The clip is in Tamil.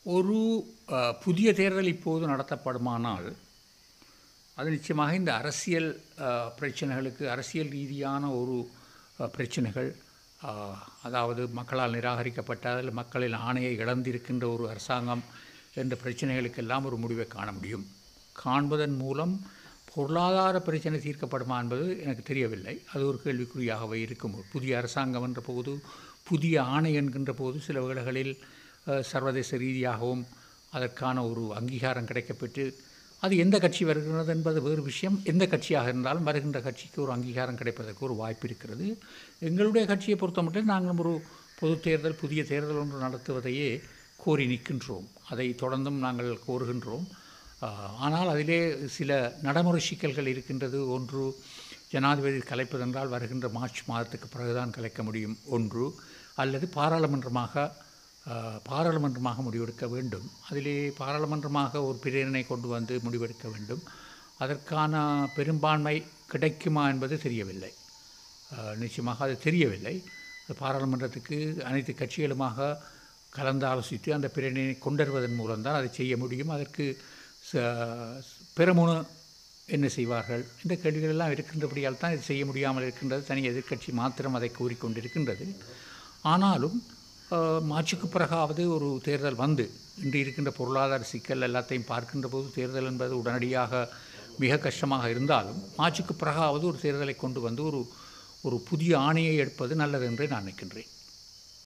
ஒரு அஹ், புதிய தேர்தல் இப்போது நடத்தப்படுமானால் அது நிச்சயமாக இந்த அரசியல் அஹ், பிரச்சனைகளுக்கு அரசியல் ரீதியான ஒரு அஹ், பிரச்சனைகள் அஹ், அதாவது மக்களால் நிராகரிக்கப்பட்ட அதில் மக்களின் ஆணையை இழந்திருக்கின்ற ஒரு அரசாங்கம் என்ற பிரச்சனைகளுக்கெல்லாம் ஒரு முடிவை காண முடியும் காண்பதன் மூலம் பொருளாதார பிரச்சனை தீர்க்கப்படுமா என்பது எனக்கு தெரியவில்லை அது ஒரு கேள்விக்குறியாகவே இருக்கும் ஒரு புதிய அரசாங்கம் என்ற போது புதிய ஆணை என்கின்ற போது சில வேளைகளில் அஹ், சர்வதேச ரீதியாகவும் அதற்கான ஒரு அங்கீகாரம் கிடைக்கப்பெற்று அது எந்த கட்சி வருகிறது என்பது வேறு விஷயம் எந்த கட்சியாக இருந்தாலும் வருகின்ற கட்சிக்கு ஒரு அங்கீகாரம் கிடைப்பதற்கு ஒரு வாய்ப்பு இருக்கிறது எங்களுடைய கட்சியை பொறுத்தமட்டில் நாங்கள் ஒரு பொது தேர்தல் புதிய தேர்தல் ஒன்று நடத்துவதையே கோரி நிற்கின்றோம் அதை தொடர்ந்தும் நாங்கள் கோருகின்றோம் ஆஹ், ஆனால் அதிலே சில நடைமுறை சிக்கல்கள் இருக்கின்றது ஒன்று ஜனாதிபதி கலைப்பதென்றால் வருகின்ற மார்ச் மாதத்துக்கு பிறகுதான் கலைக்க முடியும் ஒன்று அல்லது பாராளுமன்றமாக ஆஹ், பாராளுமன்றமாக முடிவெடுக்க வேண்டும் அதிலே பாராளுமன்றமாக ஒரு பிரேரணை கொண்டு வந்து முடிவெடுக்க வேண்டும் அதற்கான பெரும்பான்மை கிடைக்குமா என்பது தெரியவில்லை ஆஹ், நிச்சயமாக அது தெரியவில்லை அது பாராளுமன்றத்துக்கு அனைத்து கட்சிகளுமாக கலந்து ஆலோசித்து அந்த பிரேரணையை கொண்டுவருவதன் மூலம்தான் அதை செய்ய முடியும் அதற்கு ச- பெருமுன என்ன செய்வார்கள் இந்த கேள்விகள் எல்லாம் இருக்கின்றபடியால் தான் இது செய்ய முடியாமல் இருக்கின்றது தனி எதிர்க்கட்சி மாத்திரம் அதை கூறிக்கொண்டிருக்கின்றது ஆனாலும் ஆஹ், மார்ச்சுக்கு பிறகாவது ஒரு தேர்தல் வந்து இன்று இருக்கின்ற பொருளாதார சிக்கல் எல்லாத்தையும் பார்க்கின்ற போது தேர்தல் என்பது உடனடியாக மிக கஷ்டமாக இருந்தாலும் மார்ச்சுக்கு பிறகாவது ஒரு தேர்தலை கொண்டு வந்து ஒரு ஒரு புதிய ஆணையை எடுப்பது நல்லது என்று நான் நினைக்கின்றேன்